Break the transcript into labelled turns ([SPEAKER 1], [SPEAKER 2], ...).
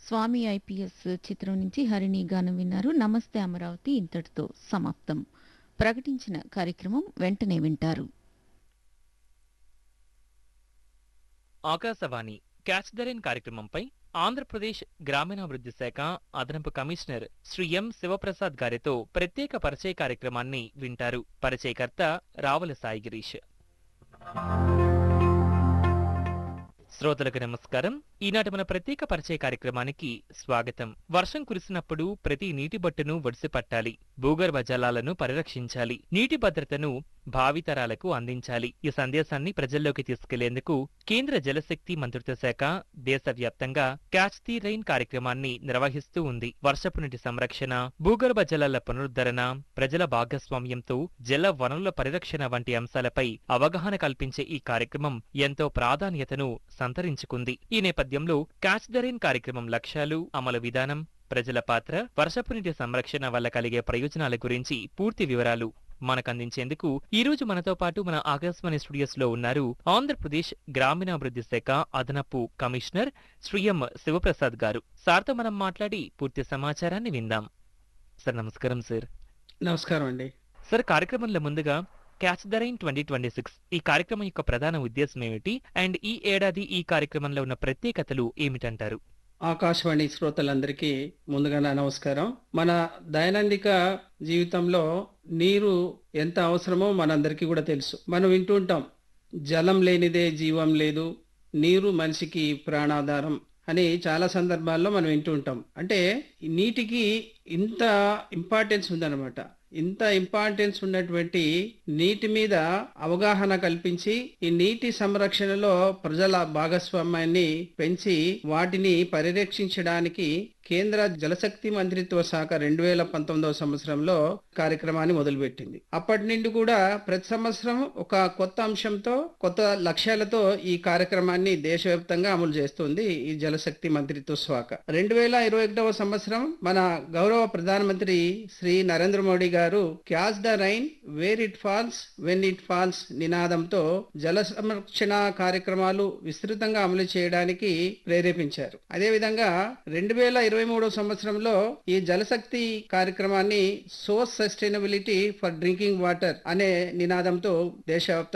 [SPEAKER 1] స్వామి IPS చిత్రం నుంచి హరిణి గానం విన్నారు నమస్తే అమరావతి ఇంతటితో సమాప్తం ప్రకటించిన కార్యక్రమం వెంటనే వింటారు
[SPEAKER 2] ఆకాశవాణి క్యాచ్ ద రైన్ కార్యక్రమంపై ఆంధ్రప్రదేశ్ గ్రామీణాభివృద్ధి శాఖ అదనపు కమిషనర్ శ్రీ ఎం శివప్రసాద్ గారితో ప్రత్యేక పరిచయ కార్యక్రమాన్ని వింటారు పరిచయకర్త రావుల సాయి గిరీష్ శ్రోతలకు నమస్కారం ఈనాటి మన ప్రత్యేక పరిచయ కార్యక్రమానికి స్వాగతం వర్షం కురిసినప్పుడు ప్రతి నీటి బొట్టును ఒడిసి పట్టాలి భూగర్భ జలాలను పరిరక్షించాలి నీటి భద్రతను భావితరాలకు అందించాలి ఈ సందేశాన్ని ప్రజల్లోకి తీసుకెళ్లేందుకు కేంద్ర జలశక్తి మంత్రిత్వ శాఖ దేశవ్యాప్తంగా క్యాచ్ ది రైన్ కార్యక్రమాన్ని నిర్వహిస్తూ ఉంది వర్షపు నీటి సంరక్షణ భూగర్భ జలాల పునరుద్ధరణ ప్రజల భాగస్వామ్యంతో జల వనరుల పరిరక్షణ వంటి అంశాలపై అవగాహన కల్పించే ఈ కార్యక్రమం ఎంతో ప్రాధాన్యతను సంతరించుకుంది ఈ నేపథ్యంలో క్యాచ్ ద రైన్ కార్యక్రమం లక్ష్యాలు అమలు విధానం ప్రజల పాత్ర వర్షపు నీటి సంరక్షణ వల్ల కలిగే ప్రయోజనాల గురించి పూర్తి వివరాలు మనకందించేందుకు ఈ రోజు మనతో పాటు మన ఆకాశవాణి స్టూడియోస్ లో ఉన్నారు ఆంధ్రప్రదేశ్ గ్రామీణాభివృద్ధి శాఖ అదనపు కమిషనర్ శ్రీ ఎం శివప్రసాద్ గారు సార్తో మనం మాట్లాడి పూర్తి సమాచారాన్ని విందాం సార్ నమస్కారం సార్
[SPEAKER 3] నమస్కారం అండి
[SPEAKER 2] సార్ కార్యక్రమంలో ముందుగా catch the rain twenty twenty six ఈ కార్యక్రమం యొక్క ప్రధాన ఉద్దేశం ఏమిటి అండ్ ఈ ఏడాది ఈ కార్యక్రమంలో ఉన్న ప్రత్యేకతలు ఏమిటంటారు
[SPEAKER 3] ఆకాశవాణి శ్రోతలందరికీ ముందుగా నా నమస్కారం మన దైనందిక జీవితంలో నీరు ఎంత అవసరమో మనందరికీ కూడా తెలుసు మనం వింటూ ఉంటాం జలం లేనిదే జీవం లేదు నీరు మనిషికి ప్రాణాధారం అని చాలా సందర్భాల్లో మనం వింటూ ఉంటాం అంటే ఈ నీటికి ఇంత ఇంపార్టెన్స్ ఉందన్నమాట ఇంత ఇంపార్టెన్స్ ఉన్నటువంటి నీటి మీద అవగాహన కల్పించి ఈ నీటి సంరక్షణలో ప్రజల భాగస్వామ్యాన్ని పెంచి వాటిని పరిరక్షించడానికి కేంద్ర జలశక్తి మంత్రిత్వ శాఖ రెండు వేల పంతొమ్మిదవ సంవత్సరంలో కార్యక్రమాన్ని మొదలుపెట్టింది అప్పటి నుండి కూడా ప్రతి సంవత్సరం ఒక కొత్త అంశంతో కొత్త లక్ష్యాలతో ఈ కార్యక్రమాన్ని దేశవ్యాప్తంగా అమలు చేస్తుంది ఈ జలశక్తి మంత్రిత్వ శాఖ రెండు వేల ఇరవై ఒకటవ సంవత్సరం మన గౌరవ ప్రధానమంత్రి శ్రీ నరేంద్ర మోడీ గారు catch the rain where it falls when it falls నినాదంతో జల సంరక్షణ కార్యక్రమాలు విస్తృతంగా అమలు చేయడానికి ప్రేరేపించారు అదేవిధంగా రెండు వేల ఇరవై మూడో సంవత్సరంలో ఈ జలశక్తి కార్యక్రమాన్ని source sustainability for drinking water అనే నినాదంతో దేశవ్యాప్తంగా